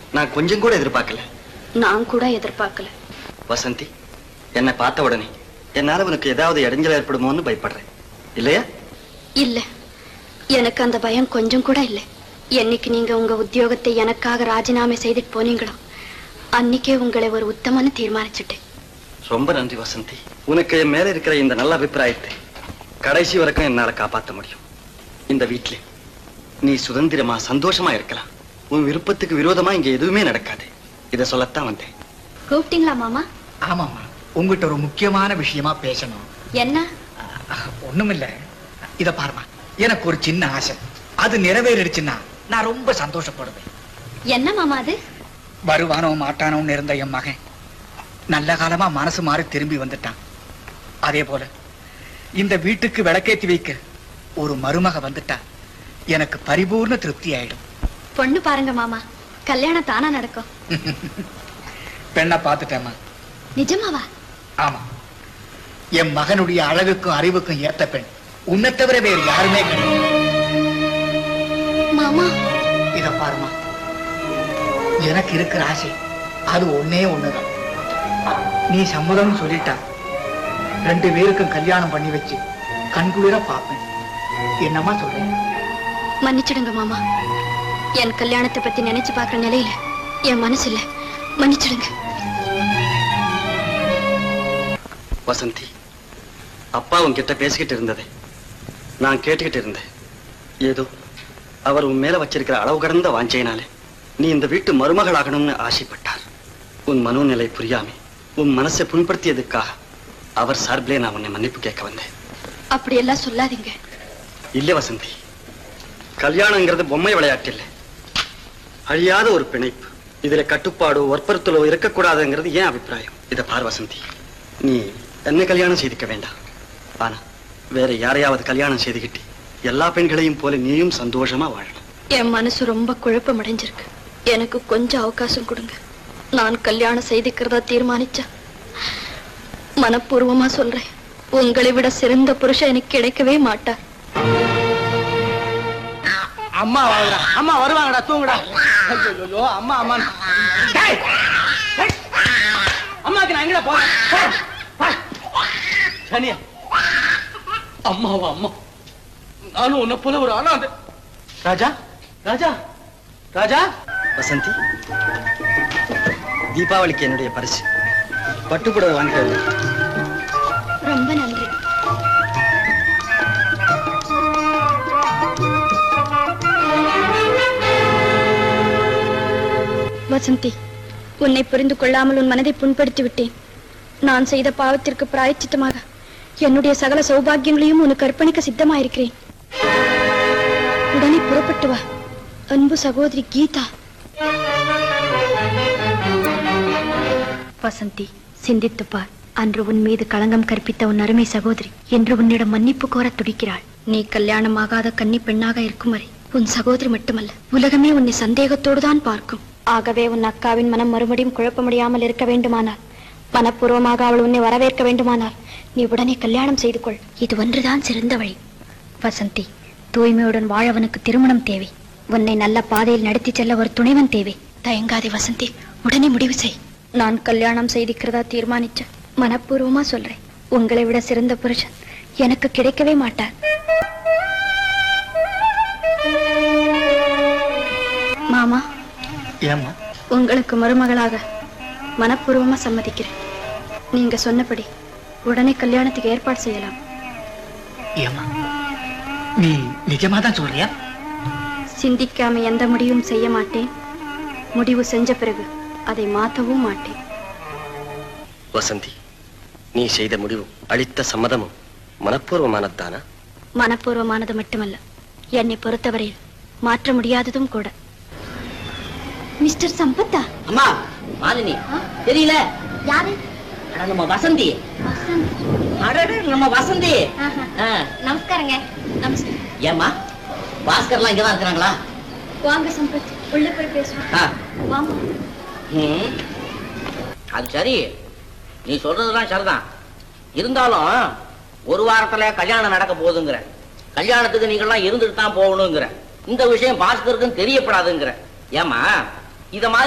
நான் கொஞ்சம் கூட எதிர்பார்க்கல நான் கூட எதிர்பார்க்கல வசந்தி என்னை பார்த்த உடனே என்னால உனக்கு ஏதாவது இடைஞ்சல் ஏற்படுமோன்னு பயப்படுறேன் இல்லையா இல்ல எனக்கு அந்த பயம் கொஞ்சம் கூட இல்ல என்னைக்கு நீங்க உங்க உத்தியோகத்தை எனக்காக ராஜினாமா செய்துட்டு போனீங்களோ அன்னைக்கே உங்களை ஒரு உத்தமன்னு தீர்மானிச்சுட்டேன் ரொம்ப நன்றி வசந்தி உனக்கு என் மேல இருக்கிற இந்த நல்ல அபிப்பிராயத்தை கடைசி வரைக்கும் என்னால காப்பாற்ற முடியும் இந்த வீட்டிலே நீ சுதந்திரமா சந்தோஷமா இருக்கலாம் உன் விருப்பத்துக்கு விரோதமா இங்க எதுவுமே நடக்காது இத சொல்லத்தான் வந்தேன் கூப்பிட்டீங்களா மாமா ஆமாம்மா உங்ககிட்ட ஒரு முக்கியமான விஷயமா பேசணும் என்ன ஒண்ணுமில்ல இத பாருமா எனக்கு ஒரு சின்ன ஆசை அது நிறைவேறிடுச்சுன்னா நான் ரொம்ப சந்தோஷப்படுவேன் என்ன மாமா அது வருவானோ மாட்டானோன்னு இருந்த என் மகன் நல்ல காலமா மனசு மாறி திரும்பி வந்துட்டான் அதே போல இந்த வீட்டுக்கு விளக்கேத்தி வைக்க ஒரு மருமக வந்துட்டா எனக்கு பரிபூர்ண திருப்தி ஆயிடும் பொண்ணு பாருங்க மாமா கல்யாணம் தானா நடக்கும் பெண்ணை பார்த்துட்டேம்மா நிஜமாவா ஆமா என் மகனுடைய அழகுக்கும் அறிவுக்கும் ஏத்த பெண் உன்னை தவிர வேறு யாருமே கிடையாது மாமா இத பாருமா எனக்கு இருக்கிற ஆசை அது ஒண்ணே ஒண்ணுதான் நீ சம்மதம் சொல்லிட்டா ரெண்டு பேருக்கும் கல்யாணம் பண்ணி வச்சு கண்குளிர பார்ப்பேன் என்னம்மா சொல்றேன் மன்னிச்சிடுங்க மாமா என் கல்யாணத்தை பத்தி நினைச்சு பார்க்குற நிலையில என் மனசு இல்ல மன்னிச்சிடுங்க வசந்தி அப்பா உன்கிட்ட பேசிக்கிட்டு இருந்ததை நான் கேட்டுக்கிட்டு இருந்தேன் ஏதோ அவர் உன் மேல வச்சிருக்கிற அளவு கடந்த வாஞ்சையினாலே நீ இந்த வீட்டு மருமகளாகணும்னு ஆசைப்பட்டார் உன் மனோநிலை புரியாமே உன் மனசை புண்படுத்தியதுக்காக அவர் சார்பிலே நான் உன்னை மன்னிப்பு கேட்க வந்தேன் அப்படியெல்லாம் சொல்லாதீங்க இல்ல வசந்தி கல்யாணங்கிறது பொம்மை விளையாட்டு இல்லை அழியாத ஒரு பிணைப்பு இதுல கட்டுப்பாடோ வற்புறுத்தலோ இருக்கக்கூடாதுங்கிறது ஏன் அபிப்பிராயம் இத பார் வசந்தி நீ என்ன கல்யாணம் செய்துக்க வேண்டாம் ஆனா வேற யாரையாவது கல்யாணம் செய்துக்கிட்டு எல்லா பெண்களையும் போல நீயும் சந்தோஷமா வாழணும் என் மனசு ரொம்ப குழப்பம் அடைஞ்சிருக்கு எனக்கு கொஞ்சம் அவகாசம் கொடுங்க நான் கல்யாணம் செய்துக்கிறதா தீர்மானிச்சா மனப்பூர்வமா சொல்றேன் உங்களை விட சிறந்த புருஷன் எனக்கு கிடைக்கவே மாட்டார் அம்மா வாங்கடா அம்மா வருவாங்கடா தூங்குடா ஐயோ அம்மா அம்மா டேய்! டேய்! அம்மாக்கு நான் எங்கடா போறேன் போ, போ. சனியா அம்மாவா அம்மா நானும் உன்னை போல ஒரு ஆனா ராஜா ராஜா ராஜா வசந்தி தீபாவளிக்கு என்னுடைய பரிசு பட்டுப்புடவை வாங்கிட்டு ரொம்ப நன்றி வசந்தி உன்னை புரிந்து கொள்ளாமல் உன் மனதை புண்படுத்தி விட்டேன் நான் செய்த பாவத்திற்கு பிராயச்சித்தமாக என்னுடைய சகல சௌபாகியங்களையும் உனக்கு அர்ப்பணிக்க சித்தமாயிருக்கிறேன் உடனே புறப்பட்டு வா அன்பு சகோதரி கீதா வசந்தி சிந்தித்துப் பார் அன்று உன் மீது களங்கம் கற்பித்த உன் அருமை சகோதரி என்று உன்னிடம் மன்னிப்பு கோர துடிக்கிறாள் நீ கல்யாணமாகாத கன்னி பெண்ணாக இருக்கும் வரை உன் சகோதரி மட்டுமல்ல உலகமே உன்னை சந்தேகத்தோடு தான் பார்க்கும் ஆகவே உன் அக்காவின் மனம் மறுபடியும் குழப்பமடையாமல் இருக்க வேண்டுமானால் மனப்பூர்வமாக அவள் உன்னை வரவேற்க வேண்டுமானால் நீ உடனே கல்யாணம் செய்து கொள் இது ஒன்றுதான் சிறந்த வழி வசந்தி தூய்மையுடன் வாழ அவனுக்கு திருமணம் தேவை உன்னை நல்ல பாதையில் நடத்தி செல்ல ஒரு துணைவன் தேவை தயங்காதே வசந்தி உடனே முடிவு செய் நான் கல்யாணம் செய்திக்கிறதா தீர்மானிச்ச மனப்பூர்வமா சொல்றேன் உங்களை விட சிறந்த புருஷன் எனக்கு கிடைக்கவே மாட்டார் மாமா ஏம்மா உங்களுக்கு மருமகளாக மனப்பூர்வமா சம்மதிக்கிறேன் நீங்க சொன்னபடி உடனே கல்யாணத்துக்கு ஏற்பாடு செய்யலாம் ஏம்மா நீ நிஜமா தான் சொல்றியா சிந்திக்காம எந்த முடிவும் செய்ய மாட்டேன் முடிவு செஞ்ச பிறகு அதை மாற்றவும் மாட்டேன் வசந்தி நீ செய்த முடிவும் அளித்த சம்மதமும் மனப்பூர்வமானதுதானா மனப்பூர்வமானது மட்டுமல்ல என்னை பொறுத்தவரையில் மாற்ற முடியாததும் கூட மிஸ்டர் சம்பத்தா அம்மா மாலினி தெரியல யாரு அட, நம்ம வசந்தி அடடே, நம்ம வசந்தி ஆ, நமஸ்காரங்க நமஸ்காரம் ஏம்மா பாஸ்கர்லாம் இங்கதான் இருக்கிறாங்களா வாங்க சம்பத் உள்ள போய் பேசுவோம் ஆ, வாங்க ம். அது சரி நீ சொல்றதெல்லாம் சரிதான் இருந்தாலும் ஒரு வாரத்துல கல்யாணம் நடக்க போகுதுங்கிற கல்யாணத்துக்கு நீங்கள்லாம் இருந்துட்டு தான் போகணுங்கிற இந்த விஷயம் பாஸ்கருக்கும் தெரியப்படாதுங்கிற ஏமா இத மாதிரி